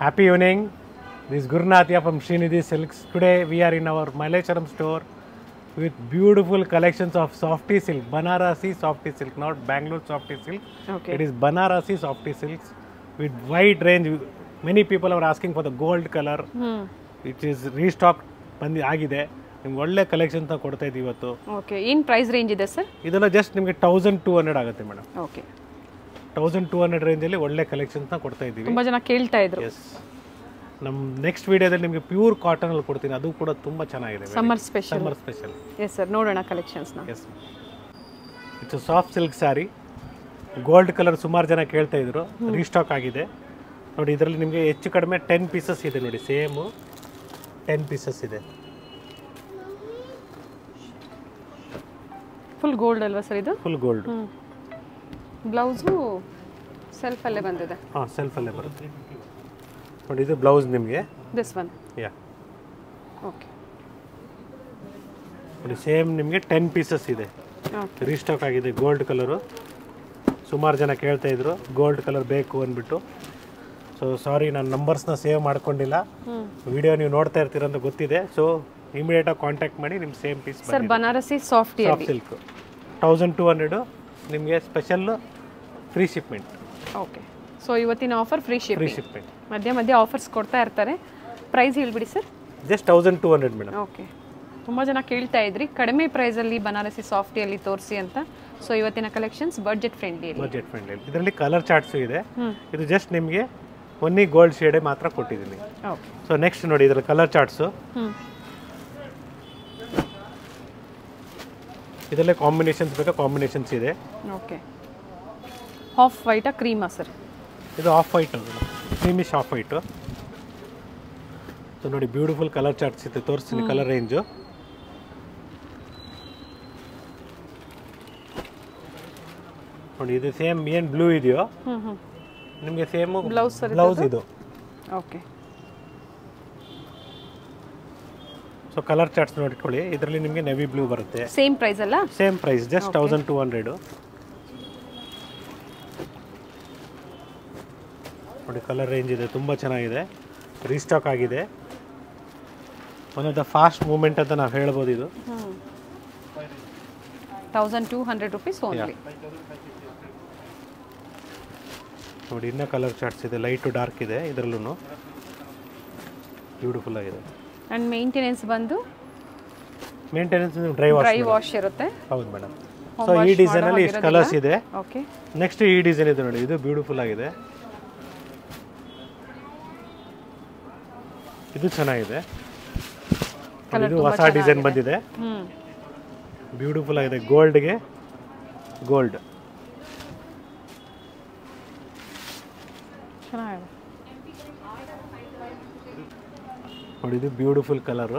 Happy evening. This is Gurnathya from Srinidhi Silks. Today we are in our Malecharam store with beautiful collections of softy silk, Banarasi softy silk, not Bangalore softy silk. Okay. It is Banarasi softy silks with wide range. Many people are asking for the gold color. Hmm it is restock ಬಂದು ಆಗಿದೆ ನಿಮ್ಗೆ ಒಳ್ಳೆ collections ಕೊಡ್ತಾ ಇದ್ದೀವಿ ಇವತ್ತು okay ಏನು price range ಇದೆ sir ಇದೆಲ್ಲ ಜಸ್ಟ್ ನಿಮಗೆ ತೌಸಂಡ್ ಟೂ ಹಂಡ್ರೆಡ್ ಆಗುತ್ತೆ madam okay thousand two hundred ರೇಂಜಲ್ಲಿ ಒಳ್ಳೆ ಕಲೆಕ್ಷನ್ಸ್ನ ಕೊಡ್ತಾ ಇದ್ದೀವಿ ತುಂಬ ಜನ ಕೇಳ್ತಾ ಇದ್ರು ಎಸ್ ನಮ್ಮ ನೆಕ್ಸ್ಟ್ ವಿಡಿಯೋದಲ್ಲಿ ನಿಮಗೆ ಪ್ಯೂರ್ ಕಾಟನ್ ಅಲ್ಲಿ ಕೊಡ್ತೀನಿ ಅದು ಕೂಡ ತುಂಬಾ ಚೆನ್ನಾಗಿದೆ summer special summer special yes sir ನೋಡೋಣ ಕಲೆಕ್ಷನ್ಸ್ನ yes it's soft silk saree gold colour ಸುಮಾರು ಜನ ಕೇಳ್ತಾ ಇದ್ರು ರೀಸ್ಟಾಕ್ ಆಗಿದೆ ನೋಡಿ ಇದರಲ್ಲಿ ನಿಮಗೆ ಹೆಚ್ಚು ಕಡಿಮೆ ಟೆನ್ ಪೀಸಸ್ ಇದೆ ನೋಡಿ ಸೇಮು ಟೆನ್ ಪೀಸಸ್ ಇದೆ ಫುಲ್ ಗೋಲ್ಡ್ ಅಲ್ವಾ ಸರ್ ಇದು ಫುಲ್ ಗೋಲ್ಡ್ ಹ್ಞೂ ಬ್ಲೌಸು ಸೆಲ್ಫಲ್ಲೇ ಬಂದಿದೆ ಹಾಂ ಸೆಲ್ಫಲ್ಲೇ ಬರುತ್ತೆ ನೋಡಿ ಇದು ಬ್ಲೌಸ್ ನಿಮಗೆ ದಿಸ್ ಒನ್ ಯಾ ಓಕೆ ನೋಡಿ ಸೇಮ್ ನಿಮಗೆ ಟೆನ್ ಪೀಸಸ್ ಇದೆ ಓಕೆ ರೀಸ್ಟಾಕ್ ಆಗಿದೆ ಗೋಲ್ಡ್ ಕಲರು ಸುಮಾರು ಜನ ಕೇಳ್ತಾ ಇದ್ರು ಗೋಲ್ಡ್ ಕಲರ್ ಬೇಕು ಅಂದ್ಬಿಟ್ಟು ಸೊ ಸಾರಿ ನಾನು ನಂಬರ್ಸ್ನ ಸೇವ್ ಮಾಡ್ಕೊಂಡಿಲ್ಲ ಹ್ಞೂ ವಿಡಿಯೋ ನೀವು ನೋಡ್ತಾ ಇರ್ತೀರ ಅಂತ ಗೊತ್ತಿದೆ ಸೊ ಇಮಿಡಿಯೇಟಾಗಿ ಕಾಂಟ್ಯಾಕ್ಟ್ ಮಾಡಿ ನಿಮ್ಮ same piece sir Banarasi soft soft silk thousand two hundred ನಿಮಗೆ special free shipment okay so ಇವತ್ತಿನ offer free free shipping shipment ಮಧ್ಯೆ ಮಧ್ಯೆ ಆಫರ್ಸ್ ಕೊಡ್ತಾ ಇರ್ತಾರೆ ಪ್ರೈಸ್ ಹೇಳ್ಬಿಡಿ sir just thousand two hundred madam okay ತುಂಬ ಜನ ಕೇಳ್ತಾ ಇದ್ರಿ ಕಡಿಮೆ ಪ್ರೈಸಲ್ಲಿ ಬನಾರಸಿ ಸಾಫ್ಟಿಯಲ್ಲಿ ತೋರಿಸಿ ಅಂತ ಸೊ ಇವತ್ತಿನ ಕಲೆಕ್ಷನ್ಸ್ ಬಡ್ಜೆಟ್ ಫ್ರೆಂಡ್ಲಿಯಲ್ಲಿ ಬಜೆಟ್ ಫ್ರೆಂಡ್ಲಿ ಇದರಲ್ಲಿ ಕಲರ್ ಚಾರ್ಟ್ಸು ಇದೆ ಹ್ಞೂ ಇದು ಜಸ್ಟ್ ನಿಮಗೆ ಒನ್ನಿ ಗೋಲ್ಡ್ ಶೇಡೇ ಮಾತ್ರ ಕೊಟ್ಟಿದ್ದೀನಿ ಓಕೆ ಸೊ ನೆಕ್ಸ್ಟ್ ನೋಡಿ ಇದರ ಕಲರ್ ಚಾರ್ಟ್ಸು ಹ್ಞೂ ಇದರಲ್ಲೇ ಕಾಂಬಿನೇಷನ್ಸ್ ಬೇಕಾ ಕಾಂಬಿನೇಷನ್ಸ್ ಇದೆ ಓಕೆ ಹಾಫ್ ವೈಟಾ ಕ್ರೀಮಾ ಸರ್ ಇದು off white creamish off white so ನೋಡಿ ಬ್ಯೂಟಿಫುಲ್ ಕಲರ್ ಚಾರ್ಟ್ಸ್ ಇದೆ ತೋರಿಸ್ತೀನಿ ಕಲರ್ ರೇಂಜು ನೋಡಿ ಇದು ಸೇಮ್ ಏನು ಬ್ಲೂ ಇದೆಯೋ ಹ್ಞೂ ಹ್ಞೂ ನಿಮಗೆ ಸೇಮು Blouse ಸರ್ ಬ್ಲೌಸ್ ಇದು ಓಕೆ ಸೊ ಕಲರ್ ಚಾರ್ಟ್ಸ್ ನೋಡ್ಕೊಳ್ಳಿ ಇದರಲ್ಲಿ ನಿಮಗೆ ನೆವಿ ಬ್ಲೂ ಬರುತ್ತೆ ಸೇಮ್ ಪ್ರೈಸ್ ಅಲ್ಲ same price just thousand two hundred ನೋಡಿ ಕಲರ್ ರೇಂಜ್ ಇದೆ ತುಂಬ ಚೆನ್ನಾಗಿದೆ ರೀಸ್ಟಾಕ್ ಆಗಿದೆ one of the fast moment ಅಂತ ನಾವು ಹೇಳ್ಬೋದು ಇದು ಹ್ಞೂ thousand two hundred rupees only ನೋಡಿ ಇನ್ನೂ ಕಲರ್ ಚಾರ್ಟ್ಸ್ ಇದೆ ಲೈಟ್ ಟು ಡಾರ್ಕ್ ಇದೆ ಇದರಲ್ಲೂ ಬ್ಯೂಟಿಫುಲ್ ಆಗಿದೆ ಆ್ಯಂಡ್ ಮೇಂಟೆನೆನ್ಸ್ ಬಂದು maintenance dry wash dry wash ಇರುತ್ತೆ ಹೌದು ಮೇಡಮ್ ಸೊ ಈ ಡಿಸೈನಲ್ಲಿ ಇಷ್ಟು ಕಲರ್ಸ್ ಇದೆ ಓಕೆ ನೆಕ್ಸ್ಟ್ ಈ ಡಿಸೈನ್ ಇದೆ ನೋಡಿ ಇದು ಬ್ಯೂಟಿಫುಲ್ ಆಗಿದೆ ಇದು ಚೆನ್ನಾಗಿದೆ ನೋಡಿ, ಇದು ಹೊಸ ಡಿಸೈನ್ ಬಂದಿದೆ ಹ್ಞೂ ಬ್ಯೂಟಿಫುಲ್ ಆಗಿದೆ ಗೋಲ್ಡ್ಗೆ ಗೋಲ್ಡ್ ಚೆನ್ನಾಗಿದೆ ನೋಡಿ ಇದು ಬ್ಯೂಟಿಫುಲ್ ಕಲರು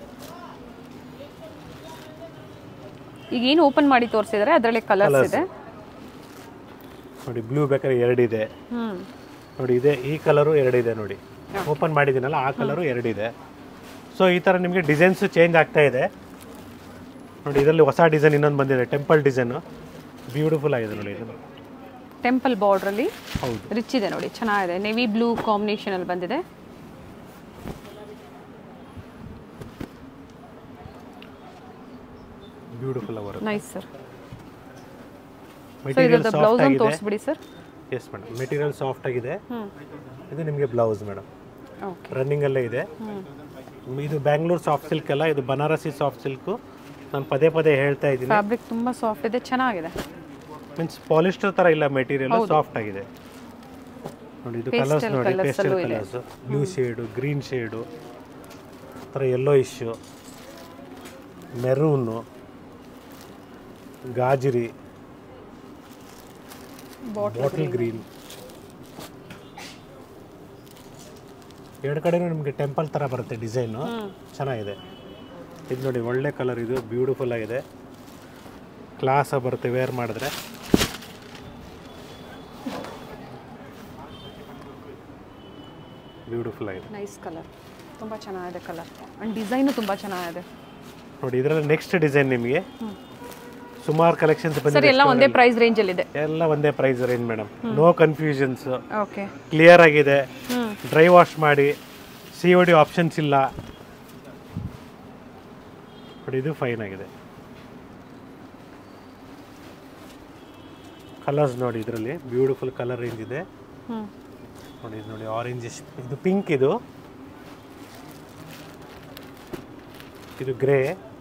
ಈಗ ಏನು ಓಪನ್ ಮಾಡಿ ತೋರಿಸಿದ್ದಾರೆ ಅದರಲ್ಲಿ ಕಲರ್ಸ್ ಇದೆ ನೋಡಿ ಬ್ಲೂ ಬೇಕಾದ್ರೆ ಎರಡಿದೆ ಹ್ಞೂ ನೋಡಿ ಇದೆ ಈ ಕಲರು ಎರಡಿದೆ ನೋಡಿ ಓಪನ್ ಮಾಡಿದ್ದೀನಲ್ಲ ಆ ಕಲರು ಎರಡಿದೆ ಸೊ ಈ ಥರ ನಿಮಗೆ ಡಿಸೈನ್ಸು ಚೇಂಜ್ ಆಗ್ತಾ ಇದೆ ನೋಡಿ ಇದರಲ್ಲಿ ಹೊಸ ಡಿಸೈನ್ ಇನ್ನೊಂದು ಬಂದಿದೆ ಟೆಂಪಲ್ ಡಿಸೈನು ಬ್ಯೂಟಿಫುಲ್ ಆಗಿದೆ ನೋಡಿ ಇದು ಟೆಂಪಲ್ ಬಾರ್ಡ್ರಲ್ಲಿ ಹೌದು ರಿಚ್ ಇದೆ ನೋಡಿ ಚೆನ್ನಾಗಿದೆ ನೆವಿ ಬ್ಲೂ ಕಾಂಬಿನೇಷನಲ್ಲಿ ಬಂದಿದೆ ಬ್ಯೂಟಿಫುಲ್ ಅವರು ನೈಸ್ ಸರ್ ಸೊ ಮೆಟೀರಿಯಲ್ ಇದ್ರದ್ದು ಸಾಫ್ಟ್ ಬ್ಲೌಸ್ ಒಂದು ಆಗಿದೆ ತೋರಿಸ್ಬಿಡಿ sir yes madam material soft ಆಗಿದೆ ಹ್ಞೂ ಇದು ನಿಮಗೆ ಬ್ಲೌಸ್ ಮೇಡಮ್ ಓಕೆ ರನ್ನಿಂಗಲ್ಲೇ ಇದೆ ಹ್ಞೂ ಇದು ಬ್ಯಾಂಗ್ಳೂರ್ ಸಾಫ್ಟ್ ಸಿಲ್ಕ್ ಅಲ್ಲ ಇದು ಬನಾರಸಿ ಸಾಫ್ಟ್ ಸಿಲ್ಕು ನಾನು ಪದೇ ಪದೇ ಹೇಳ್ತಾ ಇದ್ದೀನಿ ಫ್ಯಾಬ್ರಿಕ್ ತುಂಬ ಸಾಫ್ಟ್ ಇದೆ ಚೆನ್ನಾಗಿದೆ ಮೀನ್ಸ್ ಪಾಲಿಸ್ಟರ್ ಥರ ಇಲ್ಲ ಮೆಟೀರಿಯಲ್ ಸಾಫ್ಟ್ ಆಗಿದೆ ನೋಡಿ ಇದು ಕಲರ್ಸ್ Pastel ನೋಡಿ colours ಪೇಸ್ಟಲ್ ಅಲ್ಲೂ ಇದೆ. Colours blue shade green shade ಥರ ಯೆಲ್ಲೋ ಇಶ್ಯೂ ಮೆರೂನು ಗಾಜರಿ ಬಾಟಲ್ ಗ್ರೀನ್ ಎರಡು ಕಡೆನೂ ನಿಮಗೆ ಟೆಂಪಲ್ ಥರ ಬರುತ್ತೆ ಡಿಸೈನು ಚೆನ್ನಾಗಿದೆ ಇದು ನೋಡಿ ಒಳ್ಳೆ ಕಲರ್ ಇದು ಬ್ಯೂಟಿಫುಲ್ ಆಗಿದೆ ಕ್ಲಾಸ ಬರುತ್ತೆ ವೇರ್ ಮಾಡಿದ್ರೆ ಬ್ಯೂಟಿಫುಲ್ ಆಗಿದೆ ನೈಸ್ ಕಲರ್ ತುಂಬ ಚೆನ್ನಾಗಿದೆ ಕಲರ್ ಆ್ಯಂಡ್ ಡಿಸೈನು ತುಂಬ ಚೆನ್ನಾಗಿದೆ ನೋಡಿ ಇದರಲ್ಲಿ ನೆಕ್ಸ್ಟ್ ಡಿಸೈನ್ ನಿಮಗೆ ಸುಮಾರು ಕಲೆಕ್ಷನ್ಸ್ ಸರ್ ಬಂದಿದೆ ಎಲ್ಲ ಒಂದೇ ಪ್ರೈಸ್ ರೇಂಜಲ್ಲಿ ಇದೆ ಎಲ್ಲ ಒಂದೇ price range madam no confusions okay clear ಆಗಿದೆ ಹ್ಮ್ ಡ್ರೈ ವಾಶ್ ಮಾಡಿ ಸಿ ಒ ಡಿ ಆಪ್ಷನ್ಸ್ ಇಲ್ಲ ನೋಡಿ ಇದು ಫೈನ್ ಆಗಿದೆ ಕಲರ್ಸ್ ನೋಡಿ ಇದರಲ್ಲಿ ಬ್ಯೂಟಿಫುಲ್ ಕಲರ್ ರೇಂಜ್ ಇದೆ ಹ್ಮ್ ನೋಡಿ ಇದು ನೋಡಿ ಆರೆಂಜ್ ಇದು ಪಿಂಕ್ ಇದು ಇದು ಗ್ರೇ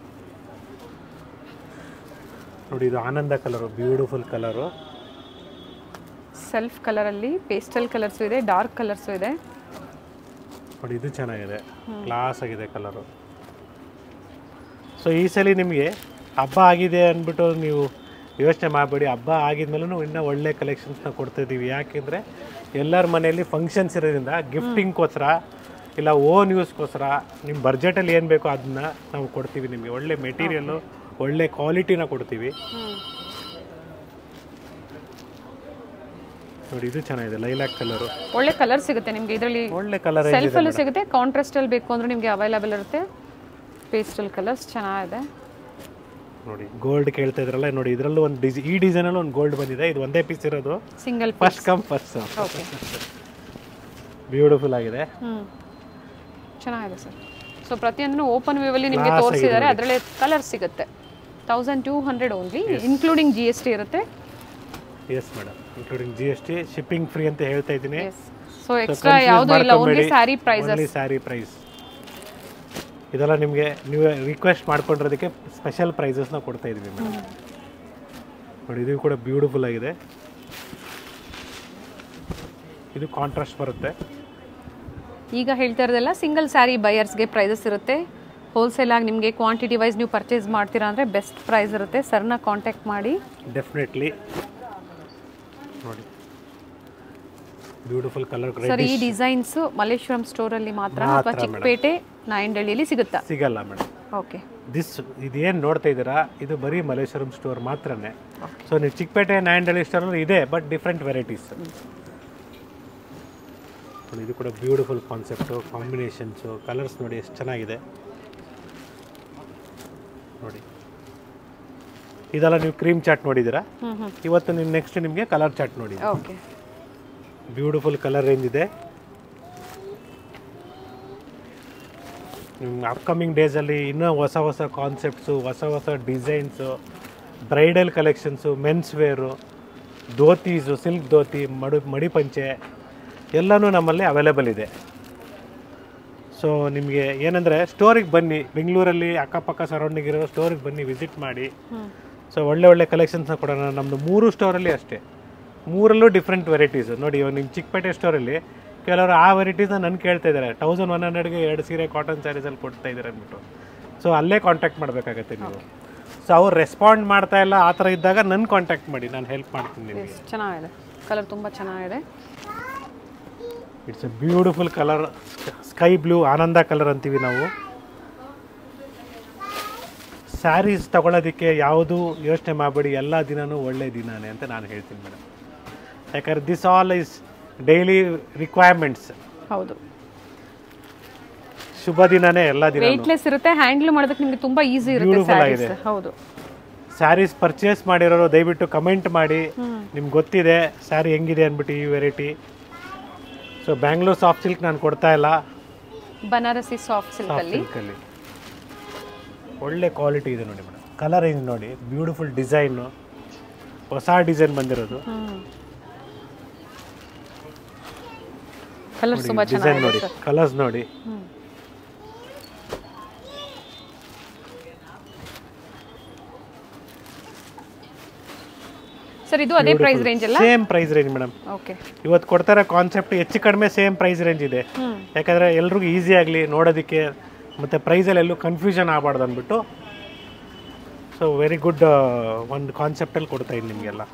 ನೋಡಿ ಇದು ಆನಂದ ಕಲರು ಬ್ಯೂಟಿಫುಲ್ ಕಲರು ಸೆಲ್ಫ್ ಕಲರಲ್ಲಿ ಪೇಸ್ಟಲ್ ಕಲರ್ಸು ಇದೆ ಡಾರ್ಕ್ ಕಲರ್ಸು ಇದೆ ನೋಡಿ ಇದು ಚೆನ್ನಾಗಿದೆ ಕ್ಲಾಸ್ ಆಗಿದೆ ಕಲರು ಸೊ ಈ ಸಲ ನಿಮಗೆ ಹಬ್ಬ ಆಗಿದೆ ಅಂದ್ಬಿಟ್ಟು ನೀವು ಯೋಚನೆ ಮಾಡಬೇಡಿ ಹಬ್ಬ ಆಗಿದ್ಮೇಲೂ ಇನ್ನೂ ಒಳ್ಳೆ ಕಲೆಕ್ಷನ್ಸ್ನ ಕೊಡ್ತಾಯಿದ್ದೀವಿ ಯಾಕೆಂದರೆ ಎಲ್ಲರ ಮನೆಯಲ್ಲಿ ಫಂಕ್ಷನ್ಸ್ ಇರೋದ್ರಿಂದ ಗಿಫ್ಟಿಂಗ್ಗೋಸ್ಕರ ಇಲ್ಲ ಓನ್ ಯೂಸ್ಗೋಸ್ಕರ ನಿಮ್ಮ ಬಡ್ಜೆಟಲ್ಲಿ ಏನು ಬೇಕೋ ಅದನ್ನ ನಾವು ಕೊಡ್ತೀವಿ ನಿಮಗೆ ಒಳ್ಳೆ ಮೆಟೀರಿಯಲ್ಲು ಒಳ್ಳೆ ಕ್ವಾಲಿಟಿನ ಕೊಡ್ತೀವಿ ನೋಡಿ ಇದು ಚೆನ್ನಾಗಿದೆ ಲೈಲಾಕ್ ಕಲರು ಒಳ್ಳೆ ಕಲರ್ ಸಿಗುತ್ತೆ ನಿಮಗೆ ಇದರಲ್ಲಿ ಒಳ್ಳೆ ಕಲರ್ ಸೆಲ್ಫ್ ಅಲ್ಲೂ ಸಿಗುತ್ತೆ ಕಾಂಟ್ರಾಸ್ಟ್ ಅಲ್ಲಿ ಬೇಕು ಅಂದ್ರೆ ನಿಮಗೆ ಅವೈಲೇಬಲ್ ಇರುತ್ತೆ ಪೇಸ್ಟಲ್ ಕಲರ್ಸ್ ಚೆನ್ನಾಗಿದೆ ನೋಡಿ ಗೋಲ್ಡ್ ಕೇಳ್ತಾ ಇದ್ರಲ್ಲ ನೋಡಿ ಇದರಲ್ಲೂ ಒಂದು ಡಿಸ್ ಈ ಡಿಸೈನಲ್ಲಿ ಒಂದು ಗೋಲ್ಡ್ ಬಂದಿದೆ ಇದು ಒಂದೇ ಪೀಸ್ ಇರೋದು single first come first okay beautiful ಆಗಿದೆ ಹ್ಮ್ ಚೆನ್ನಾಗಿದೆ ಸರ್ ಸೊ ಪ್ರತಿಯೊಂದನ್ನು ಓಪನ್ ವ್ಯೂವಲ್ಲಿ ನಿಮಗೆ ತೋರಿಸಿದ್ದಾರೆ ಅದರಲ್ಲಿ ಕಲರ್ ಸಿಗುತ್ತೆ thousand two hundred only including G S T ಇರುತ್ತೆ yes madam including G S T shipping free ಅಂತ ಹೇಳ್ತಾ ಇದ್ದೀನಿ ಎಸ್ ಸೊ ಎಕ್ಸ್ಟ್ರಾ ಯಾವುದು ಇಲ್ಲ only sari price only sari price ಇದೆಲ್ಲ ನಿಮಗೆ ನೀವು ರಿಕ್ವೆಸ್ಟ್ ಮಾಡ್ಕೊಂಡಿರೋದಕ್ಕೆ ಸ್ಪೆಷಲ್ ಪ್ರೈಸಸ್ನ ಕೊಡ್ತಾ ಇದ್ದೀವಿ ಮೇಡಮ್ ನೋಡಿ ಇದು ಕೂಡ ಬ್ಯೂಟಿಫುಲ್ ಆಗಿದೆ ಇದು ಕಾಂಟ್ರಾಸ್ಟ್ ಬರುತ್ತೆ ಈಗ ಹೇಳ್ತಾ ಇರೋದೆಲ್ಲ ಸಿಂಗಲ್ ಸ್ಯಾರಿ ಬಯರ್ಸ್ಗೆ ಪ್ರೈಸಸ್ ಇರುತ್ತೆ ಹೋಲ್ಸೇಲ್ ಆಗಿ ನಿಮಗೆ ಕ್ವಾಂಟಿಟಿ ವೈಸ್ ನೀವು ಪರ್ಚೇಸ್ ಮಾಡ್ತೀರಾ ಅಂದರೆ ಬೆಸ್ಟ್ ಪ್ರೈಸ್ ಇರುತ್ತೆ ಸರ್ನ ಕಾಂಟ್ಯಾಕ್ಟ್ ಮಾಡಿ ಡೆಫಿನೆಟ್ಲಿ ನೋಡಿ ಬ್ಯೂಟಿಫುಲ್ ಕಲರ್ ಸರ್ ಈ ಡಿಸೈನ್ಸ್ ಮಲ್ಲೇಶ್ವರಂ ಸ್ಟೋರಲ್ಲಿ ಮಾತ್ರ ಅಥವಾ ಚಿಕ್ಕಪೇಟೆ ನಾಯಂಡಳ್ಳಿಯಲ್ಲಿ ಸಿಗುತ್ತಾ ಸಿಗಲ್ಲ ಮೇಡಮ್ ಓಕೆ ದಿಸ್ ಇದೇನು ನೋಡ್ತಾ ಇದ್ದೀರಾ ಇದು ಬರೀ ಮಲ್ಲೇಶ್ವರಂ ಸ್ಟೋರ್ ಮಾತ್ರನೇ ಸೊ ನೀವು ಚಿಕ್ಕಪೇಟೆ ನಾಯಂಡಳ್ಳಿ ಸ್ಟೋರಲ್ಲಿ ಇದೆ ಬಟ್ ಡಿಫ್ರೆಂಟ್ ವೆರೈಟೀಸ್ ಇದು ಕೂಡ ಬ್ಯೂಟಿಫುಲ್ ಕಾನ್ಸೆಪ್ಟು ಕಾಂಬಿನೇಷನ್ಸು ಕಲರ್ಸ್ ನೋಡಿ ಎಷ್ಟು ಚೆನ್ನಾಗಿದೆ ನೋಡಿ ಇದೆಲ್ಲ ನೀವು ಕ್ರೀಮ್ ಚಾಟ್ ನೋಡಿದ್ದೀರಾ ಹ್ಞೂ ಹ್ಞೂ ಇವತ್ತು ನೀವು ನೆಕ್ಸ್ಟ್ ನಿಮಗೆ ಕಲರ್ ಚಾಟ್ ನೋಡಿ ಓಕೆ ಬ್ಯೂಟಿಫುಲ್ ಕಲರ್ ರೇಂಜ್ ಇದೆ ನಿಮ್ಮ ಅಪ್ಕಮಿಂಗ್ ಡೇಸಲ್ಲಿ ಇನ್ನೂ ಹೊಸ ಹೊಸ ಕಾನ್ಸೆಪ್ಟ್ಸು ಹೊಸ ಹೊಸ designs bridal collections men's wear dhotis silk dhoti ಮಡು ಮಡಿ ಪಂಚೆ ಎಲ್ಲನೂ ನಮ್ಮಲ್ಲಿ ಅವೈಲೇಬಲ್ ಇದೆ ಸೊ ನಿಮಗೆ ಏನಂದರೆ ಸ್ಟೋರಿಗೆ ಬನ್ನಿ ಬೆಂಗಳೂರಲ್ಲಿ ಅಕ್ಕಪಕ್ಕ ಸರೌಂಡಿಂಗ್ ಇರೋ ಸ್ಟೋರಿಗೆ ಬನ್ನಿ ವಿಸಿಟ್ ಮಾಡಿ ಹ್ಞೂ ಸೊ ಒಳ್ಳೆ ಒಳ್ಳೆ ಕಲೆಕ್ಷನ್ಸ್ನ ಕೊಡೋಣ ನಮ್ಮದು ಮೂರು ಸ್ಟೋರಲ್ಲಿ ಅಷ್ಟೇ ಮೂರಲ್ಲೂ ಡಿಫ್ರೆಂಟ್ ವೆರೈಟೀಸ್ ನೋಡಿ ಇವಾಗ ನಿಮ್ಮ ಚಿಕ್ಕಪೇಟೆ ಸ್ಟೋರಲ್ಲಿ ಕೆಲವರು ಆ ವೆರೈಟೀಸ್ನ ನನ್ನ ಕೇಳ್ತಾ ಇದ್ದಾರೆ ತೌಸಂಡ್ ಒನ್ ಹಂಡ್ರೆಡ್ಗೆ ಎರಡು ಸೀರೆ ಕಾಟನ್ ಸ್ಯಾರೀಸಲ್ಲಿ ಕೊಡ್ತಾ ಇದ್ದಾರೆ ಅಂದ್ಬಿಟ್ಟು ಸೊ ಅಲ್ಲೇ ಕಾಂಟ್ಯಾಕ್ಟ್ ಮಾಡಬೇಕಾಗತ್ತೆ ನೀವು ಸೊ ಅವ್ರು ರೆಸ್ಪಾಂಡ್ ಮಾಡ್ತಾ ಇಲ್ಲ ಆ ಥರ ಇದ್ದಾಗ ನನ್ನ ಕಾಂಟ್ಯಾಕ್ಟ್ ಮಾಡಿ ನಾನು ಹೆಲ್ಪ್ ಮಾಡ್ತೀನಿ ನಿಮಗೆ ಎಸ್ ಚೆನ್ನಾಗಿದೆ ಕಲರ್ ತುಂಬ ಚೆನ್ನಾಗಿದೆ it's a beautiful colour sky blue ಆನಂದ ಕಲರ್ ಅಂತೀವಿ ನಾವು ಸ್ಯಾರೀಸ್ ತಗೊಳ್ಳೋದಕ್ಕೆ ಯಾವುದು ಯೋಚನೆ ಮಾಡಬೇಡಿ ಎಲ್ಲ ದಿನನೂ ಒಳ್ಳೆ ದಿನಾನೇ ಅಂತ ನಾನು ಹೇಳ್ತೀನಿ ಮೇಡಮ್ ಯಾಕಂದ್ರೆ this all is daily requirements ಹೌದು ಶುಭ ದಿನನೇ ಎಲ್ಲ ದಿನ ವೆಯ್ಟ್ಲೆಸ್ ಇರುತ್ತೆ ಹ್ಯಾಂಡಲ್ ಮಾಡೋದಕ್ಕೆ ನಿಮಗೆ ತುಂಬ ಈಸಿ ಇರುತ್ತೆ Beautiful ಸ್ಯಾರೀಸ್ ಆಗಿದೆ. ಹೌದು ಸ್ಯಾರೀಸ್ ಪರ್ಚೇಸ್ ಮಾಡಿರೋರು ದಯವಿಟ್ಟು ಕಮೆಂಟ್ ಮಾಡಿ ನಿಮ್ಗೆ ಗೊತ್ತಿದೆ ಸ್ಯಾರಿ ಹೆಂಗಿದೆ ಅಂದ್ಬಿಟ್ಟು ಈ variety so Bangalore soft silk ನಾನು ಕೊಡ್ತಾ ಇಲ್ಲ ಬನಾರಸಿ ಸಾಫ್ಟ್ ಸಿಲ್ಕ್ ಅಲ್ಲಿ ಸಿಲ್ಕಲ್ಲಿ ಒಳ್ಳೆ ಕ್ವಾಲಿಟಿ ಇದೆ ನೋಡಿ ಮೇಡಮ್ ಕಲರ್ ರೇಂಜ್ ನೋಡಿ ಬ್ಯೂಟಿಫುಲ್ ಡಿಸೈನು ಹೊಸ ಡಿಸೈನ್ ಬಂದಿರೋದು ಕಲರ್ಸ್ ತುಂಬ ಡಿಸೈನ್ ಚೆನ್ನಾಗಿದೆ ನೋಡಿ ಕಲರ್ಸ್ ನೋಡಿ ಸರ್ ಇದು ಅದೇ ಪ್ರೈಸ್ ರೇಂಜ್ ಅಲ್ಲ same price range madam okay ಇವತ್ತು ಕೊಡ್ತಾರೆ ಕಾನ್ಸೆಪ್ಟ್ ಹೆಚ್ಚು ಕಡಿಮೆ ಸೇಮ್ ಪ್ರೈಸ್ ರೇಂಜ್ ಇದೆ ಹ್ಮ್ ಯಾಕಂದರೆ ಎಲ್ರಿಗೂ ಈಸಿ ಆಗಲಿ ನೋಡೋದಕ್ಕೆ ಮತ್ತು ಪ್ರೈಸಲ್ಲಿ ಎಲ್ಲೂ ಕನ್ಫ್ಯೂಷನ್ ಆಗಬಾರ್ದು ಅಂದ್ಬಿಟ್ಟು ಸೊ ವೆರಿ ಗುಡ್ ಒಂದು ಕಾನ್ಸೆಪ್ಟಲ್ಲಿ ಕೊಡ್ತಾ ಇದ್ದೀನಿ ನಿಮಗೆಲ್ಲ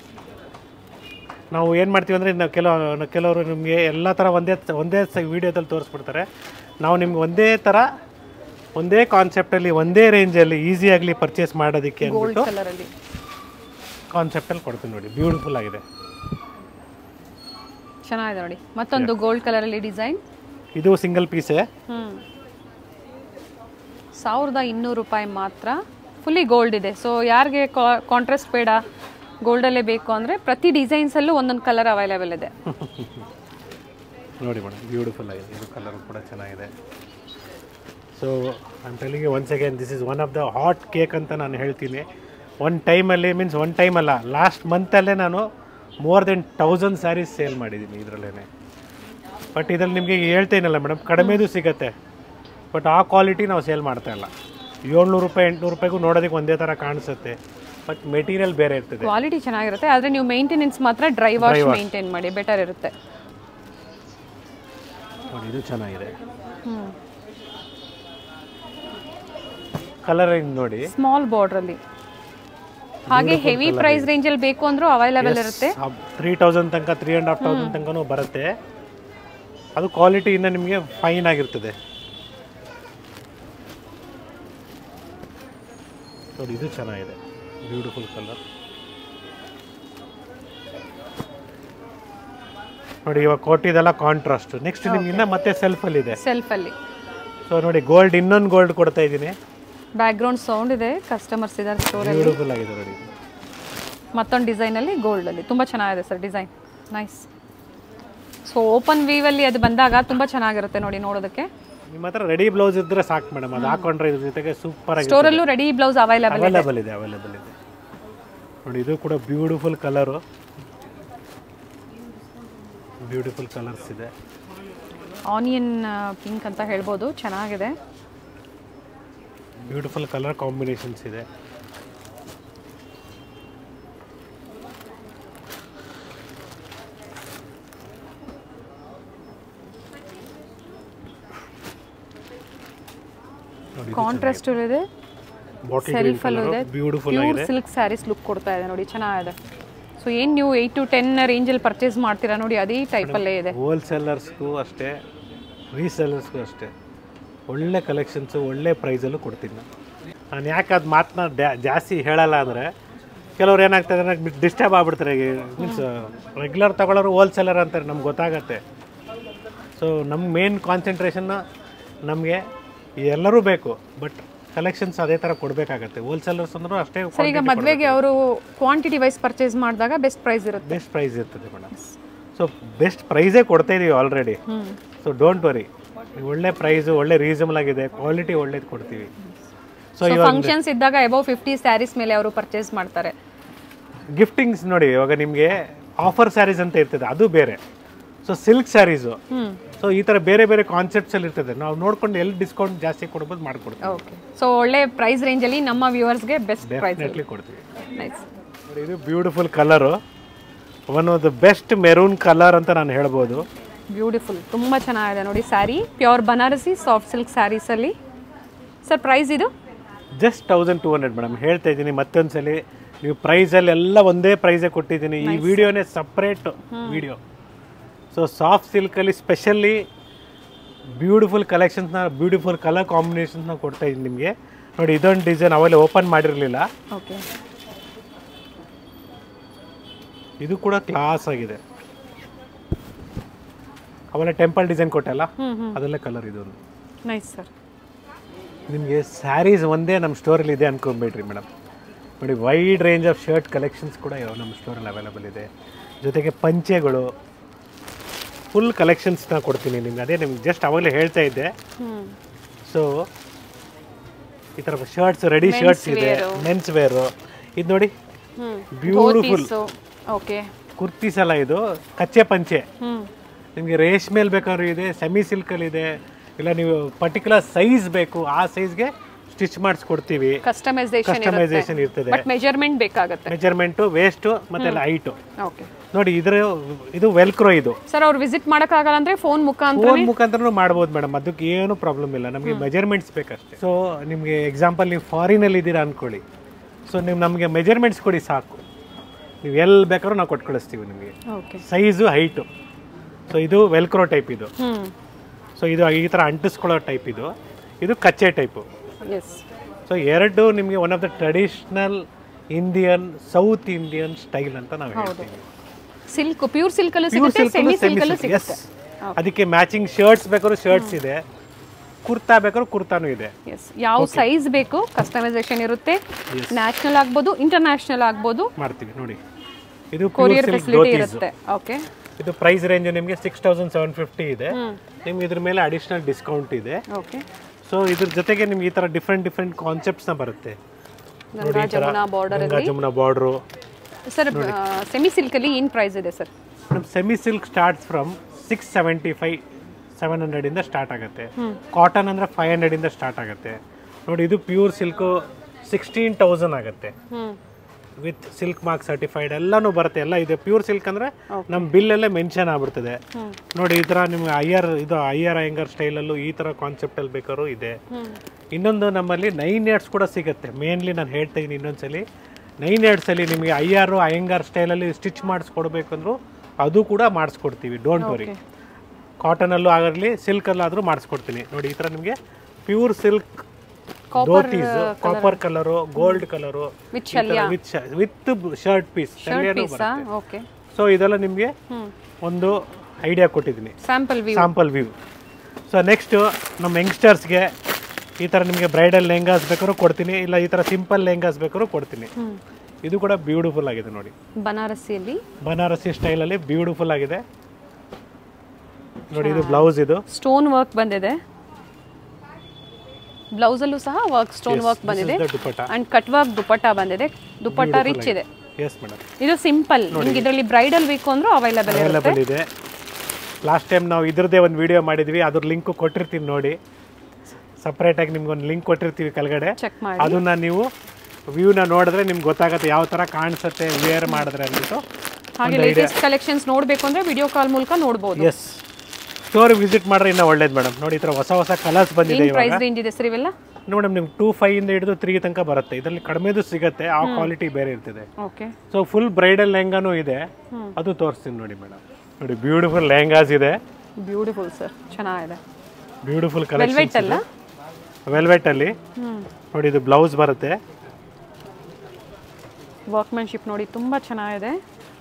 ನಾವು ಏನು ಮಾಡ್ತೀವಿ ಅಂದರೆ ನಾವು ಕೆಲವು ಕೆಲವರು ನಿಮಗೆ ಎಲ್ಲ ಥರ ಒಂದೇ ಒಂದೇ ವೀಡಿಯೋದಲ್ಲಿ ತೋರಿಸ್ಬಿಡ್ತಾರೆ ನಾವು ನಿಮ್ಗೆ ಒಂದೇ ಥರ ಒಂದೇ ಕಾನ್ಸೆಪ್ಟಲ್ಲಿ ಒಂದೇ ರೇಂಜಲ್ಲಿ ಈಸಿಯಾಗಲಿ ಪರ್ಚೇಸ್ ಮಾಡೋದಕ್ಕೆ ಗೋಲ್ಡ್ ಅಂದ್ಬಿಟ್ಟು ಕಲರ್ ಅಲ್ಲಿ ಕಾನ್ಸೆಪ್ಟಲ್ಲಿ ಕೊಡ್ತೀನಿ ನೋಡಿ ಬ್ಯೂಟಿಫುಲ್ ಆಗಿದೆ ಚೆನ್ನಾಗಿದೆ ನೋಡಿ ಮತ್ತೊಂದು ಗೋಲ್ಡ್ ಕಲರ್ ಅಲ್ಲಿ ಡಿಸೈನ್ ಇದು ಸಿಂಗಲ್ ಪೀಸೇ ಹ್ಮ್ ಸಾವಿರದ ಇನ್ನೂರು ರೂಪಾಯಿ ಮಾತ್ರ ಫುಲ್ಲಿ ಗೋಲ್ಡ್ ಇದೆ ಸೊ ಯಾರಿಗೆ ಕಾಂಟ್ರಾಸ್ಟ್ ಬೇಡ ಗೋಲ್ಡಲ್ಲೇ ಬೇಕು ಅಂದರೆ ಪ್ರತಿ ಡಿಸೈನ್ಸಲ್ಲೂ ಒಂದೊಂದು ಕಲರ್ ಅವೈಲೇಬಲ್ ಇದೆ ನೋಡಿ ಮೇಡಮ್ ಬ್ಯೂಟಿಫುಲ್ ಆಗಿದೆ ಇದು ಕಲರ್ ಕೂಡ ಚೆನ್ನಾಗಿದೆ so I'm telling once again this is one of the hot cake ಅಂತ ನಾನು ಹೇಳ್ತೀನಿ ಒನ್ ಟೈಮಲ್ಲಿ ಮೀನ್ಸ್ ಒನ್ ಟೈಮ್ ಅಲ್ಲ ಲಾಸ್ಟ್ ಮಂತಲ್ಲೇ ನಾನು more than thousand saris sale ಮಾಡಿದ್ದೀನಿ ಇದರಲ್ಲೇ ಬಟ್ ಇದ್ರಲ್ಲಿ ನಿಮಗೆ ಹೇಳ್ತೇನಲ್ಲ ಮೇಡಮ್ ಕಡಿಮೆದು ಸಿಗುತ್ತೆ ಬಟ್ ಆ ಕ್ವಾಲಿಟಿ ನಾವು ಸೇಲ್ ಮಾಡ್ತಾ ಇಲ್ಲ ಏಳ್ನೂರು ರೂಪಾಯಿ ಎಂಟುನೂರು ರೂಪಾಯಿಗೂ ನೋಡೋದಕ್ಕೆ ಒಂದೇ ಥರ ಕಾಣಿಸುತ್ತೆ ಬಟ್ ಮೆಟೀರಿಯಲ್ ಬೇರೆ ಇರ್ತದೆ ಕ್ವಾಲಿಟಿ ಚೆನ್ನಾಗಿರುತ್ತೆ ಆದರೆ ನೀವು ಮೇಂಟೆನೆನ್ಸ್ ಮಾತ್ರ ಡ್ರೈ ವಾಶ್ ಮೇಂಟೈನ್ ಮಾಡಿ ಬೆಟರ್ ಇರುತ್ತೆ ನೋಡಿ ಇದು ಚೆನ್ನಾಗಿದೆ ಹ್ಞೂ ಕಲರ್ ನೋಡಿ ಸ್ಮಾಲ್ ಬಾರ್ಡ್ರಲ್ಲಿ ಹಾಗೆ ಹೆವಿ ಪ್ರೈಸ್ ರೇಂಜಲ್ಲಿ ಬೇಕು ಅಂದ್ರೂ ಅವೈಲೇಬಲ್ ಇರುತ್ತೆ ತ್ರೀ ತೌಸಂಡ್ ತನಕ ತ್ರೀ ಆ್ಯಂಡ್ ಹಾಫ್ ತೌಸಂಡ್ ತನಕನೂ ಬರುತ್ತೆ ಅದು ಕ್ವಾಲಿಟಿಯಿಂದ ನಿಮಗೆ ಫೈನ್ ಆಗಿರ್ತದೆ ನೋಡಿ ಇದು ಚೆನ್ನಾಗಿದೆ ಬ್ಯೂಟಿಫುಲ್ ಕಲರ್ ನೋಡಿ ಇವಾಗ ಕೊಟ್ಟಿದ್ದೆಲ್ಲ ಕಾಂಟ್ರಾಸ್ಟ್ ನೆಕ್ಸ್ಟ್ ನಿಮ್ಗೆ ಇನ್ನ ಮತ್ತೆ ಸೆಲ್ಫಲ್ಲಿದೆ ಸೆಲ್ಫಲ್ಲಿ ಸೊ ನೋಡಿ ಗೋಲ್ಡ್ ಇನ್ನೊಂದು ಗೋಲ್ಡ್ ಕೊಡ್ತಾ ಇದ್ದೀನಿ ಬ್ಯಾಕ್ಗ್ರೌಂಡ್ ಸೌಂಡ್ ಇದೆ ಕಸ್ಟಮರ್ಸ್ ಇದ್ದಾರೆ ಸ್ಟೋರಲ್ಲಿ ಬ್ಯೂಟಿಫುಲ್ ಆಗಿದೆ ನೋಡಿ ಇದು. ಮತ್ತೊಂದು ಡಿಸೈನಲ್ಲಿ ಗೋಲ್ಡಲ್ಲಿ ತುಂಬ ಚೆನ್ನಾಗಿದೆ sir design nice so open ವೀವಲ್ಲಿ ಅದು ಬಂದಾಗ ತುಂಬ ಚೆನ್ನಾಗಿರುತ್ತೆ ನೋಡಿ ನೋಡೋದಕ್ಕೆ ನಿಮ್ಮ ಹತ್ರ ರೆಡಿ ಬ್ಲೌಸ್ ಇದ್ರೆ ಸಾಕು ಮೇಡಮ್ ಅದು ಹಾಕೊಂಡ್ರೆ ಇದ್ರ ಜೊತೆಗೆ ಸೂಪರ್ ಆಗಿ ಸ್ಟೋರಲ್ಲೂ ರೆಡಿ ಬ್ಲೌಸ್ ಅವೈಲೇಬಲ್ ಅವೈಲೇಬಲ್ ಇದೆ ಅವೈಲೇಬಲ್ ಇದೆ ನೋಡಿ ಇದು ಕೂಡ ಬ್ಯೂಟಿಫುಲ್ ಕಲರು ಬ್ಯೂಟಿಫುಲ್ ಕಲರ್ಸ್ ಇದೆ ಆನಿಯನ್ ಪಿಂಕ್ ಅಂತ ಹೇಳ್ಬೋದು ಚೆನ್ನಾಗಿದೆ ಬ್ಯೂಟಿಫುಲ್ ಕಲರ್ ಕಾಂಬಿನೇಷನ್ಸ್ ಇದೆ ನೋಡಿ ಕಾಂಟ್ರಾಸ್ಟ್ ಇದೆ ಬಾಟಲ್ ಸೆಲ್ಫಲ್ಲೂ ಇದೆ ಬ್ಯೂಟಿಫುಲ್ ಪ್ಯೂರ್ ಆಗಿದೆ ಸಿಲ್ಕ್ ಸ್ಯಾರೀಸ್ ಲುಕ್ ಕೊಡ್ತಾ ಇದೆ ನೋಡಿ ಚೆನ್ನಾಗಿದೆ ಸೊ ಏನು ನೀವು ಏಯ್ಟ್ ಟು ಟೆನ್ ರೇಂಜಲ್ಲಿ ಪರ್ಚೇಸ್ ಮಾಡ್ತೀರಾ ನೋಡಿ ಅದೇ ಟೈಪಲ್ಲೇ ಇದೆ ಹೋಲ್ಸೇಲರ್ಸ್ಗೂ ಅಷ್ಟೇ ರೀಸೇಲರ್ಸ್ಗೂ ಅಷ್ಟೇ ಒಳ್ಳೆ ಕಲೆಕ್ಷನ್ಸು ಒಳ್ಳೆ ಪ್ರೈಸಲ್ಲೂ ಕೊಡ್ತೀನಿ ನಾನು ನಾನು ಯಾಕೆ ಅದು ಮಾತನ್ನ ಜಾಸ್ತಿ ಹೇಳಲ್ಲ ಅಂದರೆ ಕೆಲವ್ರು ಏನಾಗ್ತದೆ ನನಗೆ ಡಿಸ್ಟರ್ಬ್ ಆಗ್ಬಿಡ್ತಾರೆ ಮೀನ್ಸ್ ರೆಗ್ಯುಲರ್ ತಗೊಳ್ಳೋರು ಹೋಲ್ಸೇಲರ್ ಅಂತಾರೆ ನಮ್ಗೆ ಗೊತ್ತಾಗತ್ತೆ ಸೊ ನಮ್ಮ ಮೇನ್ ಕಾನ್ಸಂಟ್ರೇಷನ್ನ ನಮಗೆ ಎಲ್ಲರೂ ಬೇಕು ಬಟ್ ಕಲೆಕ್ಷನ್ಸ್ ಅದೇ ಥರ ಕೊಡಬೇಕಾಗತ್ತೆ ಹೋಲ್ಸೇಲರ್ಸ್ ಅಂದ್ರೂ ಅಷ್ಟೇ ಸರ್ ಈಗ ಮದುವೆಗೆ ಅವರು ಕ್ವಾಂಟಿಟಿ ವೈಸ್ ಪರ್ಚೇಸ್ ಮಾಡಿದಾಗ ಬೆಸ್ಟ್ ಪ್ರೈಸ್ ಇರುತ್ತೆ ಬೆಸ್ಟ್ ಪ್ರೈಸ್ ಇರ್ತದೆ ಮೇಡಮ್ ಸೊ ಬೆಸ್ಟ್ ಪ್ರೈಸೇ ಕೊಡ್ತಾ ಇದೀವಿ ಆಲ್ರೆಡಿ ಸೊ ಡೋಂಟ್ ವರಿ ಒಳ್ಳೆ ಪ್ರೈಸು ಒಳ್ಳೆ ರೀಸನಬಲ್ ಆಗಿದೆ ಕ್ವಾಲಿಟಿ ಒಳ್ಳೇದು ಕೊಡ್ತೀವಿ ಸೊ ಸೊ ಫಂಕ್ಷನ್ಸ್ ಇದ್ದಾಗ ಅಬೌವ್ ಫಿಫ್ಟಿ ಸ್ಯಾರೀಸ್ ಮೇಲೆ ಅವರು ಪರ್ಚೇಸ್ ಮಾಡ್ತಾರೆ ಗಿಫ್ಟಿಂಗ್ಸ್ ನೋಡಿ ಇವಾಗ ನಿಮಗೆ ಆಫರ್ ಸ್ಯಾರೀಸ್ ಅಂತ ಇರ್ತದೆ ಅದು ಬೇರೆ so silk saris hmm so ಈ ಥರ ಬೇರೆ ಬೇರೆ ಕಾನ್ಸೆಪ್ಟ್ಸ್ ಅಲ್ಲಿ ಇರ್ತದೆ ನಾವು ನೋಡ್ಕೊಂಡು ಎಲ್ಲಿ ಡಿಸ್ಕೌಂಟ್ ಜಾಸ್ತಿ ಕೊಡ್ಬೋದು ಮಾಡ್ಕೊಡ್ತೀವಿ ಓಕೆ ಸೊ ಒಳ್ಳೆ ಪ್ರೈಸ್ ರೇಂಜಲ್ಲಿ ನಮ್ಮ ವ್ಯೂವರ್ಸ್ಗೆ ಬೆಸ್ಟ್ ಪ್ರೈಸ್ ಡೆಫಿನೆಟ್ಲಿ ಕೊಡ್ತೀವಿ ನೈಸ್ ನೋಡಿ, ಇದು beautiful colour one of the best maroon colour ಅಂತ ನಾನು ಹೇಳ್ಬೋದು ಬ್ಯೂಟಿಫುಲ್ ತುಂಬ ಚೆನ್ನಾಗಿದೆ ನೋಡಿ sari pure Banarasi soft silk ಸ್ಯಾರೀಸಲ್ಲಿ ಸರ್ ಪ್ರೈಸ್ ಇದು just thousand two hundred madam ಹೇಳ್ತಾ ಇದ್ದೀನಿ ಮತ್ತೊಂದ್ಸಲಿ ನೀವು ಪ್ರೈಸಲ್ಲಿ ಎಲ್ಲ ಒಂದೇ ಪ್ರೈಸೇ ಕೊಟ್ಟಿದ್ದೀನಿ ಈ ವಿಡಿಯೋನೇ ಸಪ್ರೇಟ್ ವಿಡಿಯೋ ಸೊ ಸಾಫ್ಟ್ ಸಿಲ್ಕಲ್ಲಿ ಸ್ಪೆಷಲಿ ಬ್ಯೂಟಿಫುಲ್ ಕಲೆಕ್ಷನ್ಸ್ನ ಬ್ಯೂಟಿಫುಲ್ ಕಲರ್ ಕಾಂಬಿನೇಷನ್ಸ್ನ ಕೊಡ್ತಾ ಇದ್ದೀನಿ ನಿಮಗೆ ನೋಡಿ ಇದೊಂದು ಡಿಸೈನ್ ಅವೆಲ್ಲ ಓಪನ್ ಮಾಡಿರಲಿಲ್ಲ ಓಕೆ ಇದು ಕೂಡ ಕ್ಲಾಸ್ ಆಗಿದೆ ಅವೆಲ್ಲ ಟೆಂಪಲ್ ಡಿಸೈನ್ ಕೊಟ್ಟಲ್ಲ ಹ್ಮ್ ಹ್ಮ್ ಅದೆಲ್ಲ ಕಲರ್ ಇದೊಂದು ನೈಸ್ ಸರ್ ನಿಮಗೆ ಸ್ಯಾರೀಸ್ ಒಂದೇ ನಮ್ಮ ಸ್ಟೋರಲ್ಲಿ ಇದೆ ಅನ್ಕೊಂಬೇಡ್ರಿ ಮೇಡಮ್ ನೋಡಿ wide range of shirt collections ಕೂಡ ಇವೆ ನಮ್ಮ ಸ್ಟೋರಲ್ಲಿ ಅವೈಲೇಬಲ್ ಇದೆ ಜೊತೆಗೆ ಪಂಚೆಗಳು ಫುಲ್ ಕಲೆಕ್ಷನ್ಸ್ನ ಕೊಡ್ತೀನಿ ನಿಮ್ಗೆ ಅದೇ ನಿಮ್ಗೆ ಜಸ್ಟ್ ಅವಾಗಲೇ ಹೇಳ್ತಾ ಇದ್ದೆ ಹ್ಮ್ ಸೊ ಈ ಥರ ಶರ್ಟ್ಸ್ ರೆಡಿ ಶರ್ಟ್ಸ್ ಇದೆ ಮೆನ್ಸ್ ವೇರು ಇದು ನೋಡಿ ಹ್ಮ್ ಬ್ಯೂಟಿಫುಲ್ ಓಕೆ ಕುರ್ತೀಸ್ ಎಲ್ಲ ಇದು ಕಚ್ಚೆ ಪಂಚೆ ಹ್ಮ್ ನಿಮಗೆ ರೇಷ್ಮೆಲ್ ಬೇಕಾದ್ರೂ ಇದೆ ಸೆಮಿ ಸಿಲ್ಕಲ್ಲಿ ಇದೆ ಇಲ್ಲ ನೀವು ಪರ್ಟಿಕ್ಯುಲರ್ ಸೈಜ್ ಬೇಕು ಆ ಸೈಜ್ಗೆ ಸ್ಟಿಚ್ ಮಾಡಿಸ್ಕೊಡ್ತೀವಿ ಕಸ್ಟಮೈಸೇಷನ್ ಇರುತ್ತೆ ಕಸ್ಟಮೈಸೇಷನ್ ಇರ್ತದೆ ಬಟ್ ಮೆಜರ್ಮೆಂಟ್ ಬೇಕಾಗುತ್ತೆ ಮೆಜರ್ಮೆಂಟು ವೇಸ್ಟು ಮತ್ತೆ ಹೈಟು ಓಕೆ ನೋಡಿ ಇದ್ರ ಇದು ವೆಲ್ಕ್ರೋ ಇದು ಸರ್ ಅವ್ರು ವಿಸಿಟ್ ಮಾಡೋಕ್ಕಾಗಲ್ಲ ಅಂದ್ರೆ ಫೋನ್ ಮುಖಾಂತರ ಫೋನ್ ಮುಖಾಂತರ ಮಾಡ್ಬೋದು ಮೇಡಮ್ ಅದಕ್ಕೆ ಏನು ಪ್ರಾಬ್ಲಮ್ ಇಲ್ಲ ನಮಗೆ ಮೆಜರ್ಮೆಂಟ್ಸ್ ಬೇಕಷ್ಟೇ ಸೊ ನಿಮಗೆ ಎಕ್ಸಾಂಪಲ್ ನೀವು ಫಾರಿನಲ್ಲಿ ಇದ್ದೀರಾ ಅನ್ಕೊಳ್ಳಿ ಸೊ ನೀವು ನಮಗೆ ಮೆಜರ್ಮೆಂಟ್ಸ್ ಕೊಡಿ ಸಾಕು ನೀವು ಎಲ್ಲಿ ಬೇಕಾದ್ರೂ ನಾವು ಕೊಟ್ಟು ಕಳಿಸ್ತೀವಿ ನಿಮಗೆ ಓಕೆ ಸೈಜು ಹೈಟು ಸೊ ಇದು ವೆಲ್ಕ್ರೋ ಟೈಪ್ ಇದು ಹ್ಮ್ ಸೊ ಇದು ಈ ಥರ ಅಂಟಿಸ್ಕೊಳ್ಳೋ ಟೈಪ್ ಇದು ಇದು ಕಚ್ಚೆ ಟೈಪು ಎಸ್ ಸೊ ಎರಡು ನಿಮಗೆ one of the traditional Indian south Indian style ಅಂತ ನಾವು ಹೇಳ್ತೀವಿ ಸಿಲ್ಕ್ ಪ್ಯೂರ್ ಸಿಲ್ಕ್ ಅಲ್ಲೂ ಪ್ಯೂರ್ ಸಿಗುತ್ತೆ ಸಿಲ್ಕ್ ಸೆಮಿ ಸಿಲ್ಕ್ ಅಲ್ಲೂ ಎಸ್ ಸಿಗುತ್ತೆ ಅದಕ್ಕೆ ಮ್ಯಾಚಿಂಗ್ ಶರ್ಟ್ಸ್ ಬೇಕಾದ್ರೂ ಶರ್ಟ್ಸ್ ಇದೆ ಕುರ್ತಾ ಬೇಕಾದ್ರೂ ಕುರ್ತಾನೂ ಇದೆ ಎಸ್ ಯಾವ ಸೈಜ್ ಬೇಕು ಕಸ್ಟಮೈಸೇಷನ್ ಇರುತ್ತೆ ನ್ಯಾಷನಲ್ ಆಗ್ಬೋದು ಇಂಟರ್ನ್ಯಾಷನಲ್ ಆಗ್ಬೋದು ಮಾಡ್ತೀವಿ ನೋಡಿ ಇದು pure courier silk facility dhotis ಇರುತ್ತೆ ಓಕೆ ಇದು ಪ್ರೈಸ್ ರೇಂಜ್ ನಿಮಗೆ ಸಿಕ್ಸ್ ತೌಸಂಡ್ ಸೆವೆನ್ ಫಿಫ್ಟಿ ಇದೆ ನಿಮ್ಗೆ ಇದ್ರ ಮೇಲೆ ಅಡಿಷನಲ್ ಡಿಸ್ಕೌಂಟ್ ಇದೆ ಓಕೆ ಸೊ ಇದ್ರ ಜೊತೆಗೆ ನಿಮ್ಗೆ ಈ ಥರ ಡಿಫ್ರೆಂಟ್ ಡಿಫ್ರೆಂಟ್ ಕಾನ್ಸೆಪ್ಟ್ಸ್ನ ಬರುತ್ತೆ Ganga Jamuna border Ganga Jamuna border sir semi ಸಿಲ್ಕಲ್ಲಿ ಏನು ಪ್ರೈಸ್ ಇದೆ ಸರ್ ನಮ್ಮ semi silk starts from six seventy five seven ಹಂಡ್ರೆಡಿಂದ ಸ್ಟಾರ್ಟ್ ಆಗುತ್ತೆ ಕಾಟನ್ ಅಂದರೆ ಫೈವ್ ಹಂಡ್ರೆಡಿಂದ ಸ್ಟಾರ್ಟ್ ಆಗುತ್ತೆ ನೋಡಿ ಇದು ಪ್ಯೂರ್ ಸಿಲ್ಕು ಸಿಕ್ಸ್ಟೀನ್ ತೌಸಂಡ್ ಆಗುತ್ತೆ ಹ್ಞೂ ವಿತ್ ಸಿಲ್ಕ್ ಮಾರ್ಕ್ ಸರ್ಟಿಫೈಡ್ ಎಲ್ಲನೂ ಬರುತ್ತೆ ಎಲ್ಲ ಇದೆ ಪ್ಯೂರ್ ಸಿಲ್ಕ್ ಅಂದರೆ ನಮ್ಮ ಬಿಲ್ಲಲ್ಲೇ ಮೆನ್ಷನ್ ಆಗ್ಬಿಡ್ತದೆ ನೋಡಿ ಈ ಥರ ನಿಮ್ಗೆ ಐಯರ್ ಇದು ಐಯರ್ ಅಯ್ಯಂಗರ್ ಸ್ಟೈಲಲ್ಲೂ ಈ ಥರ ಕಾನ್ಸೆಪ್ಟಲ್ಲಿ ಬೇಕಾದ್ರೂ ಇದೆ ಇನ್ನೊಂದು ನಮ್ಮಲ್ಲಿ ನೈನ್ ಇಯರ್ಸ್ ಕೂಡ ಸಿಗುತ್ತೆ ಮೇನ್ಲಿ ನಾನು ಹೇಳ್ತಾ ಇದ್ದೀನಿ ಇನ್ನೊಂದ್ಸಲಿ ನೈನ್ ಇಯರ್ಸಲ್ಲಿ ನಿಮಗೆ ಐಯಾರು ಅಯ್ಯಂಗಾರ್ ಸ್ಟೈಲಲ್ಲಿ ಸ್ಟಿಚ್ ಮಾಡಿಸ್ಕೊಡ್ಬೇಕಂದ್ರೂ ಅದು ಕೂಡ ಮಾಡಿಸ್ಕೊಡ್ತೀವಿ ಡೋಂಟ್ ವರಿ ಕಾಟನಲ್ಲೂ ಆಗಲಿ ಸಿಲ್ಕಲ್ಲಾದರೂ ಮಾಡಿಸ್ಕೊಡ್ತೀನಿ ನೋಡಿ ಈ ಥರ ನಿಮಗೆ pure silk dhotis copper colour gold colour with with with shirt piece ಪೀಸಾ ಓಕೆ ಸೊ ಇದೆಲ್ಲ ನಿಮಗೆ ಹ್ಞೂ ಒಂದು ಐಡಿಯಾ ಕೊಟ್ಟಿದ್ದೀನಿ sample view sample view so next ನಮ್ಮ ಯಂಗ್ಸ್ಟರ್ಸ್ಗೆ ಈ ಥರ ನಿಮಗೆ ಬ್ರೈಡಲ್ ಲೆಹಂಗಾಸ್ ಬೇಕಾದ್ರೂ ಕೊಡ್ತೀನಿ ಇಲ್ಲ ಈ ಥರ ಸಿಂಪಲ್ ಲೆಹಂಗಾಸ್ ಬೇಕಾದ್ರೂ ಕೊಡ್ತೀನಿ ಇದು ಕೂಡ ಬ್ಯೂಟಿಫುಲ್ ಆಗಿದೆ ನೋಡಿ ಬನಾರಸಿಯಲ್ಲಿ ಬನಾರಸಿ ಸ್ಟೈಲಲ್ಲಿ ಬ್ಯೂಟಿಫುಲ್ ಆಗಿದೆ ನೋಡಿ ಇದು ಬ್ಲೌಸ್ ಇದು ಸ್ಟೋನ್ ವರ್ಕ್ ಬಂದಿದೆ ಬ್ಲೌಸಲ್ಲೂ ಸಹ ವರ್ಕ್ ಸ್ಟೋನ್ ವರ್ಕ್ ಬಂದಿದೆ ಇದು dupatta and cut work dupatta ಬಂದಿದೆ ದುಪಟ್ಟ ರಿಚ್ ಇದೆ ಎಸ್ ಮೇಡಮ್ ಇದು ಸಿಂಪಲ್ ನಿಮ್ಗೆ ಇದರಲ್ಲಿ ಬ್ರೈಡಲ್ ಬೇಕು ಅಂದ್ರೂ ಅವೈಲೇಬಲ್ ಇರುತ್ತೆ ಅವೈಲೇಬಲ್ ಇದೆ ಲಾಸ್ಟ್ ಟೈಮ್ ನಾವು ಇದ್ರದ್ದೇ ಒಂದು ವಿಡಿಯೋ ಮಾಡಿದ್ವಿ ಅದ್ರ ಲಿಂಕ್ ಕೊಟ್ಟಿರ್ತೀನಿ ನೋಡಿ ಸಪ್ರೇಟಾಗಿ ನಿಮ್ಗೆ ಒಂದು ಲಿಂಕ್ ಕೊಟ್ಟಿರ್ತೀವಿ ಕೆಳಗಡೆ ಚೆಕ್ ಮಾಡಿ ಅದನ್ನ ನೀವು ವ್ಯೂನ ನೋಡಿದ್ರೆ ನಿಮ್ಗೆ ಗೊತ್ತಾಗುತ್ತೆ ಯಾವ ಥರ ಕಾಣಿಸುತ್ತೆ ವೇರ್ ಮಾಡಿದ್ರೆ ಅಂದ್ಬಿಟ್ಟು ಹಾಗೆ ಲೇಟೆಸ್ಟ್ ಕಲೆಕ್ಷನ್ಸ್ ನೋಡಬೇಕು ಅಂದ್ರೆ ವಿಡಿಯೋ ಕಾಲ್ ಮೂಲಕ ನೋಡ್ಬೋದು ಎಸ್ ಸ್ಟೋರ್ ವಿಸಿಟ್ ಮಾಡ್ರೆ ಇನ್ನೂ ಒಳ್ಳೇದು ಮೇಡಮ್ ನೋಡಿ ಈ ಥರ ಹೊಸ ಹೊಸ ಕಲರ್ಸ್ ಬಂದಿದೆ ಏನ್ ಪ್ರೈಸ್ ರೇಂಜ್ ಇದೆ ಸರ್ ಇವೆಲ್ಲ ಮೇಡಮ್ ನಿಮ್ಗೆ ಟೂ ಫೈವ್ ಇಂದ ಹಿಡಿದು ತ್ರೀ ತನಕ ಬರುತ್ತೆ ಇದರಲ್ಲಿ ಕಡಿಮೆದು ಸಿಗುತ್ತೆ ಆ ಕ್ವಾಲಿಟಿ ಬೇರೆ ಇರ್ತದೆ ಓಕೆ ಸೊ ಫುಲ್ ಬ್ರೈಡಲ್ ಲೆಹಂಗಾನೂ ಇದೆ ಅದು ತೋರಿಸ್ತೀನಿ ನೋಡಿ ಮೇಡಮ್ ನೋಡಿ ಬ್ಯೂಟಿಫುಲ್ ಲೆಹಂಗಾಸ್ ಇದೆ ಬ್ಯೂಟಿಫುಲ್ ಸರ್ ಚೆನ್ನಾಗಿದೆ ಬ್ಯೂಟಿಫುಲ್ ವೆಲ್ವೆಟ್ ಕಲೆಕ್ಷನ್ ಅಲ್ಲ ವೆಲ್ವೆಟ್ ಅಲ್ಲಿ ಹ್ಮ್ ನೋಡಿ ಇದು ಬ್ಲೌಸ್ ಬರುತ್ತೆ ವರ್ಕ್ಮ್ಯಾನ್ಶಿಪ್ ನೋಡಿ ತುಂಬಾ ಚೆನ್ನಾಗಿದೆ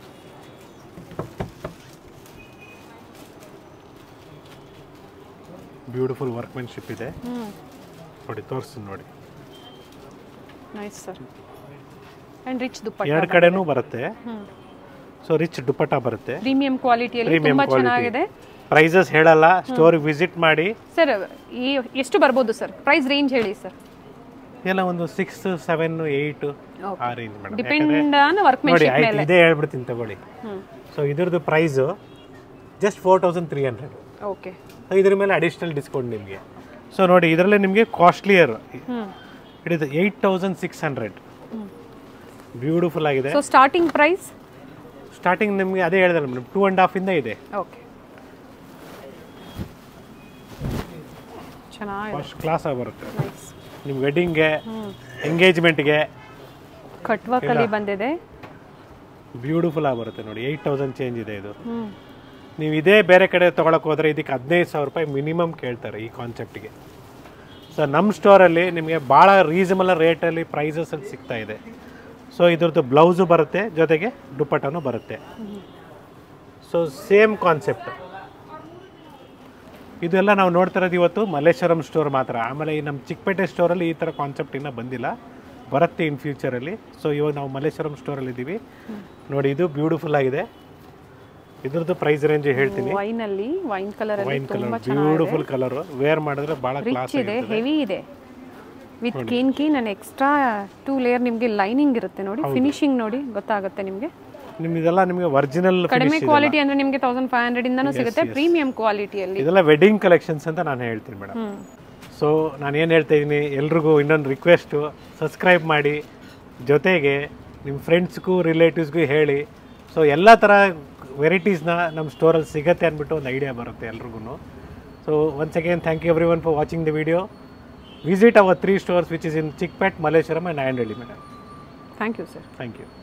ಬ್ಯೂಟಿಫುಲ್ ವರ್ಕ್ಮೆನ್ಶಿಪ್ ಇದೆ ಹ್ಮ್ ನೋಡಿ ತೋರಿಸ್ತೀನಿ ನೋಡಿ nice sir and rich dupatta ಎರಡು ಕಡೆನೂ ಬರುತ್ತೆ ಹ್ಮ್ ಸೊ ರಿಚ್ ದುಪ್ಪಟ್ಟ ಬರುತ್ತೆ ಪ್ರೀಮಿಯಂ ಕ್ವಾಲಿಟಿಯಲ್ಲಿ ಪ್ರೀಮಿಯಂ ತುಂಬಾ ಕ್ವಾಲಿಟಿ ಚೆನ್ನಾಗಿದೆ ಪ್ರೈಸಸ್ ಹೇಳಲ್ಲ ಸ್ಟೋರ್ ವಿಸಿಟ್ ಮಾಡಿ ಸರ್ ಈ ಎಷ್ಟು ಬರ್ಬೋದು ಸರ್ ಪ್ರೈಸ್ ರೇಂಜ್ ಹೇಳಿ ಸರ್ ಎಲ್ಲ ಒಂದು ಸಿಕ್ಸ್ ಸೆವೆನ್ ಏಯ್ಟ್ ಆ ರೇಂಜ್ ಮೇಡಮ್ ಡಿಪೆಂಡ್ ಆನ್ ನೋಡಿ ವರ್ಕ್ಮ್ಯಾನ್ಶಿಪ್ ಆಯ್ತು ಮೇಲೆ ಇದೇ ಹೇಳ್ಬಿಡ್ತೀನಿ ತಗೊಳ್ಳಿ ಹ್ಮ್ ಸೊ ಇದ್ರದ್ದು price just four thousand three hundred okay ಇದ್ರ ಮೇಲೆ ಅಡಿಷ್ನಲ್ ಡಿಸ್ಕೌಂಟ್ ನಿಮಗೆ ಸೊ ನೋಡಿ ಇದರಲ್ಲೇ ನಿಮಗೆ ಕಾಸ್ಟ್ಲಿಯರ್ ಹ್ಮ್ ಇಡಿದು eight thousand six hundred hmm. Beautiful ಆಗಿದೆ ಸೊ ಸ್ಟಾರ್ಟಿಂಗ್ ಪ್ರೈಸ್ ಸ್ಟಾರ್ಟಿಂಗ್ ನಿಮಗೆ ಅದೇ ಹೇಳಿದ್ರೆ ಮೇಡಮ್ ಟೂ ಆ್ಯಂಡ್ ಹಾಫ್ ಇಂದ ಇದೆ ಓಕೆ ಚೆನ್ನಾಗಿದೆ ಫಸ್ಟ್ ಕ್ಲಾಸ್ ಆಗಿ ಬರುತ್ತೆ ನೈಸ್ ನಿಮ್ಮ ವೆಡ್ಡಿಂಗ್ಗೆ ಹ್ಮ್ ಎಂಗೇಜ್ಮೆಂಟ್ಗೆ ಕಟ್ ವರ್ಕ್ ಅಲ್ಲಿ ಬಂದಿದೆ ಬ್ಯೂಟಿಫುಲ್ ಆಗಿ ಬರುತ್ತೆ ನೋಡಿ ಏಯ್ಟ್ ತೌಸಂಡ್ ಚೇಂಜ್ ಇದೆ ಇದು ಹ್ಮ್ ನೀವು ಇದೇ ಬೇರೆ ಕಡೆ ತೊಗೊಳಕ್ಕೆ ಹೋದರೆ ಇದಕ್ಕೆ ಹದಿನೈದು ಸಾವಿರ ರೂಪಾಯಿ ಮಿನಿಮಮ್ ಕೇಳ್ತಾರೆ ಈ ಕಾನ್ಸೆಪ್ಟ್ಗೆ ಸೊ ನಮ್ಮ ಸ್ಟೋರಲ್ಲಿ ನಿಮಗೆ ಭಾಳ ರೀಸನಬಲ್ ರೇಟಲ್ಲಿ ಪ್ರೈಸಸಲ್ಲಿ ಸಿಗ್ತಾ ಇದೆ ಸೊ ಇದ್ರದ್ದು ಬ್ಲೌಸು ಬರುತ್ತೆ ಜೊತೆಗೆ ದುಪ್ಪಟ್ಟನೂ ಬರುತ್ತೆ ಸೊ ಸೇಮ್ ಕಾನ್ಸೆಪ್ಟ್ ಇದೆಲ್ಲ ನಾವು ನೋಡ್ತಾ ಇರೋದು ಇವತ್ತು ಮಲ್ಲೇಶ್ವರಂ ಸ್ಟೋರ್ ಮಾತ್ರ ಆಮೇಲೆ ಈ ನಮ್ಮ ಚಿಕ್ಕಪೇಟೆ ಸ್ಟೋರಲ್ಲಿ ಈ ಥರ ಕಾನ್ಸೆಪ್ಟ್ ಇನ್ನೂ ಬಂದಿಲ್ಲ ಬರುತ್ತೆ ಇನ್ ಫ್ಯೂಚರಲ್ಲಿ ಸೊ ಇವಾಗ ನಾವು ಮಲ್ಲೇಶ್ವರಂ ಸ್ಟೋರಲ್ಲಿ ಇದ್ದೀವಿ ನೋಡಿ ಇದು ಬ್ಯೂಟಿಫುಲ್ ಆಗಿದೆ ಇದ್ರದ್ದು ಪ್ರೈಸ್ ರೇಂಜ್ ಹೇಳ್ತೀನಿ ವೈನ್ ಅಲ್ಲಿ ವೈನ್ ಕಲರ್ ಅಲ್ಲಿ ವೈನ್ ಕಲರ್ ತುಂಬಾ ಚೆನ್ನಾಗಿದೆ ಬ್ಯೂಟಿಫುಲ್ ಕಲರು ವೇರ್ ಮಾಡಿದ್ರೆ ಭಾಳ ಕ್ಲಾಸ್ ರಿಚ್ ಇದೆ ಹೆವಿ ಇದೆ with keen keen and extra two layer ನಿಮಗೆ ಲೈನಿಂಗ್ ಇರುತ್ತೆ ನೋಡಿ ಫಿನಿಶಿಂಗ್ ನೋಡಿ ಗೊತ್ತಾಗುತ್ತೆ ನಿಮಗೆ ನಿಮ್ದೆಲ್ಲ ನಿಮಗೆ ಒರಿಜಿನಲ್ ಕಡಿಮೆ ಕ್ವಾಲಿಟಿ ಅಂದ್ರೆ ನಿಮಗೆ ತೌಸಂಡ್ ಫೈವ್ ಹಂಡ್ರೆಡ್ ಇಂದನೂ ಸಿಗುತ್ತೆ ಪ್ರೀಮಿಯಂ ಕ್ವಾಲಿಟಿಯಲ್ಲಿ ಇದೆಲ್ಲ ವೆಡ್ಡಿಂಗ್ ಕಲೆಕ್ಷನ್ಸ್ ಅಂತ ನಾನು ಹೇಳ್ತೀನಿ ಮೇಡಮ್ ಹ್ಮ್ ಸೊ ನಾನು ಏನು ಹೇಳ್ತಾ ಇದ್ದೀನಿ ಎಲ್ರಿಗೂ ಇನ್ನೊಂದು ರಿಕ್ವೆಸ್ಟು ಸಬ್ಸ್ಕ್ರೈಬ್ ಮಾಡಿ ಜೊತೆಗೆ ನಿಮ್ಮ ಫ್ರೆಂಡ್ಸ್ಗೂ ರಿಲೇಟಿವ್ಸ್ಗೂ ಹೇಳಿ ಸೊ ಎಲ್ಲ ಥರ ವೆರೈಟೀಸ್ನ ನಮ್ಮ ಸ್ಟೋರಲ್ಲಿ ಸಿಗತ್ತೆ ಅಂದ್ಬಿಟ್ಟು ಒಂದು ಐಡಿಯಾ ಬರುತ್ತೆ ಎಲ್ರಿಗೂ so once again thank you everyone for watching the video visit our three stores which is in Chickpet Malleshwaram and Andahalli madam thank you sir thank you